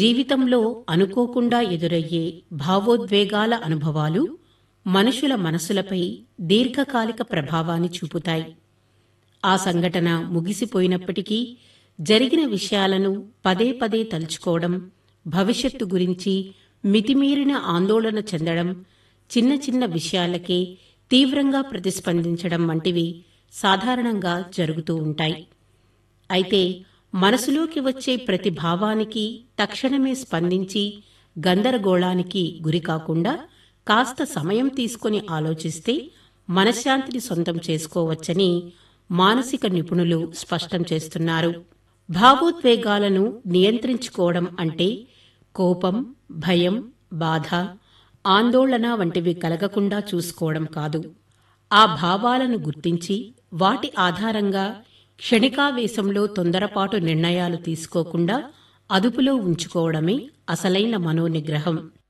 జీవితంలో అనుకోకుండా ఎదురయ్యే భావోద్వేగాల అనుభవాలు మనుషుల మనసులపై దీర్ఘకాలిక ప్రభావాన్ని చూపుతాయి ఆ సంఘటన ముగిసిపోయినప్పటికీ జరిగిన విషయాలను పదే పదే తలుచుకోవడం భవిష్యత్తు గురించి మితిమీరిన ఆందోళన చెందడం చిన్న చిన్న విషయాలకే తీవ్రంగా ప్రతిస్పందించడం వంటివి సాధారణంగా జరుగుతూ ఉంటాయి అయితే మనసులోకి వచ్చే ప్రతి భావానికి తక్షణమే స్పందించి గందరగోళానికి గురికాకుండా కాస్త సమయం తీసుకుని ఆలోచిస్తే మనశ్శాంతిని సొంతం చేసుకోవచ్చని మానసిక నిపుణులు స్పష్టం చేస్తున్నారు భావోద్వేగాలను నియంత్రించుకోవడం అంటే కోపం భయం బాధ ఆందోళన వంటివి కలగకుండా చూసుకోవడం కాదు ఆ భావాలను గుర్తించి వాటి ఆధారంగా క్షణికావేశంలో తొందరపాటు నిర్ణయాలు తీసుకోకుండా అదుపులో ఉంచుకోవడమే అసలైన మనోనిగ్రహం